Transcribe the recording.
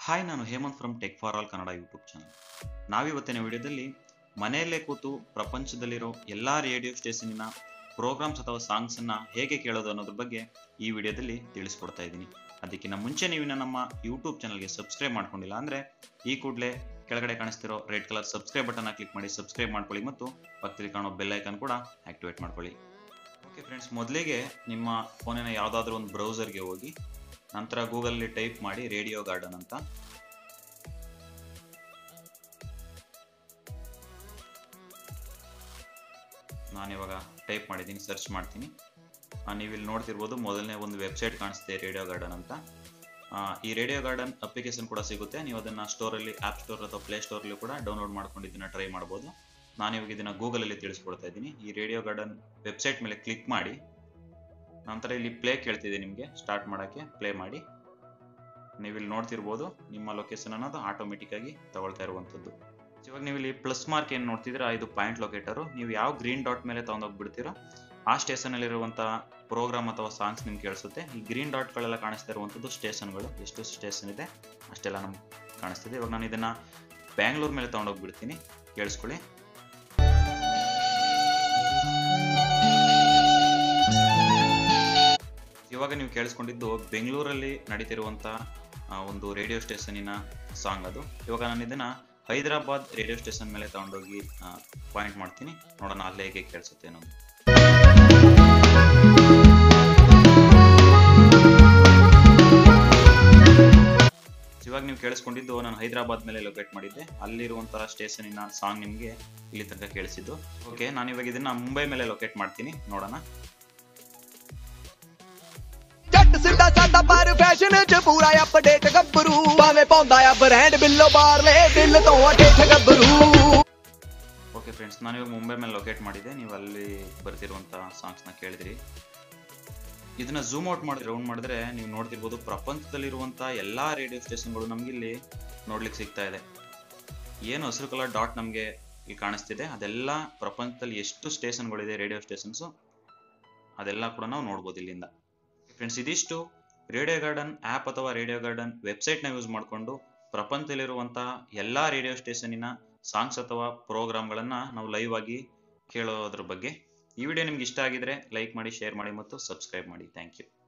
hi ನಾನು Hemanth from Tech for All Kannada YouTube channel ನಾವಿವತ್ತಿನ ವಿಡಿಯೋದಲ್ಲಿ ಮನೆಯಲ್ಲೇ ಕೂತು ಪ್ರಪಂಚದಲ್ಲಿರೋ ಎಲ್ಲ ರೇಡಿಯೋ ಸ್ಟೇಷನಿನ ಪ್ರೋಗ್ರಾಮ್ಸ್ ಅಥವಾ ಸಾಂಗ್ಸನ್ನು ಹೇಗೆ ಕೇಳೋದು ಅನ್ನೋದ್ರ ಬಗ್ಗೆ ಈ ವಿಡಿಯೋದಲ್ಲಿ ತಿಳಿಸ್ಕೊಡ್ತಾ ಇದ್ದೀನಿ ಅದಕ್ಕಿಂತ ಮುಂಚೆ ನೀವು ಇನ್ನು ನಮ್ಮ ಯೂಟ್ಯೂಬ್ ಚಾನಲ್ಗೆ ಸಬ್ಸ್ಕ್ರೈಬ್ ಮಾಡ್ಕೊಂಡಿಲ್ಲ ಅಂದರೆ ಈ ಕೂಡಲೇ ಕೆಳಗಡೆ ಕಾಣಿಸ್ತಿರೋ ರೆಡ್ ಕಲರ್ ಸಬ್ಸ್ಕ್ರೈಬ್ ಬಟನ್ನ ಕ್ಲಿಕ್ ಮಾಡಿ ಸಬ್ಸ್ಕ್ರೈಬ್ ಮಾಡ್ಕೊಳ್ಳಿ ಮತ್ತು ಪಕ್ಕದಲ್ಲಿ ಕಾಣೋ ಬೆಲ್ ಐಕನ್ ಕೂಡ ಆಕ್ಟಿವೇಟ್ ಮಾಡ್ಕೊಳ್ಳಿ ಓಕೆ ಫ್ರೆಂಡ್ಸ್ ಮೊದಲಿಗೆ ನಿಮ್ಮ ಫೋನಿನ ಯಾವುದಾದ್ರೂ ಒಂದು ಬ್ರೌಸರ್ಗೆ ಹೋಗಿ ನಂತರ ಗೂಗಲಲ್ಲಿ ಟೈಪ್ ಮಾಡಿ ರೇಡಿಯೋ ಗಾರ್ಡನ್ ಅಂತ ನಾನಿವಾಗ ಟೈಪ್ ಮಾಡಿದ್ದೀನಿ ಸರ್ಚ್ ಮಾಡ್ತೀನಿ ನೀವು ಇಲ್ಲಿ ನೋಡ್ತಿರ್ಬೋದು ಮೊದಲನೇ ಒಂದು ವೆಬ್ಸೈಟ್ ಕಾಣಿಸುತ್ತೆ ರೇಡಿಯೋ ಗಾರ್ಡನ್ ಅಂತ ಆ, ಈ ರೇಡಿಯೋ ಗಾರ್ಡನ್ ಅಪ್ಲಿಕೇಶನ್ ಕೂಡ ಸಿಗುತ್ತೆ ನೀವು ಅದನ್ನು ಸ್ಟೋರಲ್ಲಿ ಆ್ಯಪ್ ಸ್ಟೋರ್ ಅಥವಾ ಪ್ಲೇ ಸ್ಟೋರಲ್ಲಿ ಕೂಡ ಡೌನ್ಲೋಡ್ ಮಾಡ್ಕೊಂಡು ಇದನ್ನು ಟ್ರೈ ಮಾಡ್ಬೋದು ನಾನು ಇವಾಗ ಇದನ್ನು ಗೂಗಲಲ್ಲಿ ತಿಳಿಸ್ಕೊಡ್ತಾ ಇದ್ದೀನಿ ಈ ರೇಡಿಯೋ ಗಾರ್ಡನ್ ವೆಬ್ಸೈಟ್ ಮೇಲೆ ಕ್ಲಿಕ್ ಮಾಡಿ ನಂತರ ಇಲ್ಲಿ ಪ್ಲೇ ಕೇಳ್ತಿದೆ ನಿಮಗೆ ಸ್ಟಾರ್ಟ್ ಮಾಡೋಕ್ಕೆ ಪ್ಲೇ ಮಾಡಿ ನೀವು ಇಲ್ಲಿ ನೋಡ್ತಿರ್ಬೋದು ನಿಮ್ಮ ಲೊಕೇಶನ್ ಅನ್ನೋದು ಆಟೋಮೆಟಿಕ್ ಆಗಿ ತಗೊಳ್ತಾ ಇರುವಂಥದ್ದು ಇವಾಗ ನೀವು ಇಲ್ಲಿ ಪ್ಲಸ್ ಮಾರ್ಕ್ ಏನು ನೋಡ್ತಿದ್ದೀರಾ ಇದು ಪಾಯಿಂಟ್ ಲೊಕೇಟರು ನೀವು ಯಾವ ಗ್ರೀನ್ ಡಾಟ್ ಮೇಲೆ ತಗೊಂಡೋಗ್ಬಿಡ್ತೀರೋ ಆ ಸ್ಟೇಷನಲ್ಲಿರುವಂಥ ಪ್ರೋಗ್ರಾಮ್ ಅಥವಾ ಸಾಂಗ್ಸ್ ನಿಮ್ಗೆ ಕೇಳಿಸುತ್ತೆ ಈ ಗ್ರೀನ್ ಡಾಟ್ಗಳೆಲ್ಲ ಕಾಣಿಸ್ತಾ ಇರುವಂಥದ್ದು ಸ್ಟೇಷನ್ಗಳು ಎಷ್ಟು ಸ್ಟೇಷನ್ ಇದೆ ಅಷ್ಟೆಲ್ಲ ನಮ್ಗೆ ಕಾಣಿಸ್ತಿದೆ ಇವಾಗ ನಾನು ಇದನ್ನು ಬ್ಯಾಂಗ್ಳೂರ್ ಮೇಲೆ ತಗೊಂಡೋಗ್ಬಿಡ್ತೀನಿ ಕೇಳಿಸ್ಕೊಳ್ಳಿ ಇವಾಗ ನೀವು ಕೇಳಿಸ್ಕೊಂಡಿದ್ದು ಬೆಂಗಳೂರಲ್ಲಿ ನಡೀತಿರುವಂಥ ಆ, ಒಂದು ರೇಡಿಯೋ ಸ್ಟೇಷನಿನ ಸಾಂಗ್ ಅದು ಇವಾಗ ನಾನು ಇದನ್ನ ಹೈದರಾಬಾದ್ ರೇಡಿಯೋ ಸ್ಟೇಷನ್ ಮೇಲೆ ತಗೊಂಡೋಗಿ ಪಾಯಿಂಟ್ ಮಾಡ್ತೀನಿ ನೋಡೋಣ ಅಲ್ಲೇ ಹೇಗೆ ಕೇಳಿಸುತ್ತೆ ಅನ್ನೋದು ಇವಾಗ ನೀವು ಕೇಳಿಸ್ಕೊಂಡಿದ್ದು ನಾನು ಹೈದರಾಬಾದ್ ಮೇಲೆ ಲೊಕೇಟ್ ಮಾಡಿದ್ದೆ ಅಲ್ಲಿರುವಂತಹ ಸ್ಟೇಷನಿನ ಸಾಂಗ್ ನಿಮಗೆ ಇಲ್ಲಿ ತನಕ ಕೇಳಿಸಿದ್ದು ಓಕೆ ನಾನು ಇವಾಗ ಇದನ್ನ ಮುಂಬೈ ಮೇಲೆ ಲೊಕೇಟ್ ಮಾಡ್ತೀನಿ ನೋಡೋಣ ਜੱਟ ਸਿੱਧਾ ਸਾਡਾ ਪਰ ਫੈਸ਼ਨ ਚ ਪੂਰਾ ਅਪਡੇਟ ਗੱਭਰੂ ਭਾਵੇਂ ਪਾਉਂਦਾ ਆ ਬ੍ਰਾਂਡ ਬਿੱਲੋ ਬਾਰਲੇ ਦਿਲ ਤੋਂ ਅਠੇਠ ਗੱਭਰੂ ಓಕೆ ಫ್ರೆಂಡ್ಸ್ ನಾನು ಇವಾಗ ಮುಂಬೈ ಮೇಲೆ ಲೊಕೇಟ್ ಮಾಡಿದ್ದೆ ನೀವು ಅಲ್ಲಿ ಬರ್ತಿರುವಂಥ ಸಾಂಗ್ಸ್ನ ಕೇಳಿದ್ರಿ ಇದನ್ನ ಝೂಮ್ ಔಟ್ ಮಾಡಿ ರೌಂಡ್ ಮಾಡಿದ್ರೆ ನೀವು ನೋಡ್ತಿರ್ಬೋದು ಪ್ರಪಂಚದಲ್ಲಿರುವಂಥ ಎಲ್ಲ ರೇಡಿಯೋ ಸ್ಟೇಷನ್ಗಳು ನಮ್ಗೆ ಇಲ್ಲಿ ನೋಡ್ಲಿಕ್ಕೆ ಸಿಗ್ತಾ ಇದೆ ಏನು ಹಸಿರು ಕಲರ್ ಡಾಟ್ ನಮಗೆ ಇಲ್ಲಿ ಕಾಣಿಸ್ತಿದೆ ಅದೆಲ್ಲ ಪ್ರಪಂಚದಲ್ಲಿ ಎಷ್ಟು ಸ್ಟೇಷನ್ಗಳಿದೆ ರೇಡಿಯೋ ಸ್ಟೇಷನ್ಸು ಅದೆಲ್ಲ ಕೂಡ ನಾವು ನೋಡ್ಬೋದು ಇಲ್ಲಿಂದ ಫ್ರೆಂಡ್ಸ್ ಇದಿಷ್ಟು ರೇಡಿಯೋ ಗಾರ್ಡನ್ ಆ್ಯಪ್ ಅಥವಾ ರೇಡಿಯೋ ಗಾರ್ಡನ್ ವೆಬ್ಸೈಟ್ನ ಯೂಸ್ ಮಾಡಿಕೊಂಡು ಪ್ರಪಂಚದಲ್ಲಿರುವಂತಹ ಎಲ್ಲ ರೇಡಿಯೋ ಸ್ಟೇಷನಿನ ಸಾಂಗ್ಸ್ ಅಥವಾ ಪ್ರೋಗ್ರಾಮ್ಗಳನ್ನು ನಾವು ಲೈವ್ ಆಗಿ ಕೇಳೋದ್ರ ಬಗ್ಗೆ ಈ ವಿಡಿಯೋ ನಿಮ್ಗೆ ಇಷ್ಟ ಆಗಿದ್ರೆ ಲೈಕ್ ಮಾಡಿ ಶೇರ್ ಮಾಡಿ ಮತ್ತು ಸಬ್ಸ್ಕ್ರೈಬ್ ಮಾಡಿ ಥ್ಯಾಂಕ್ ಯು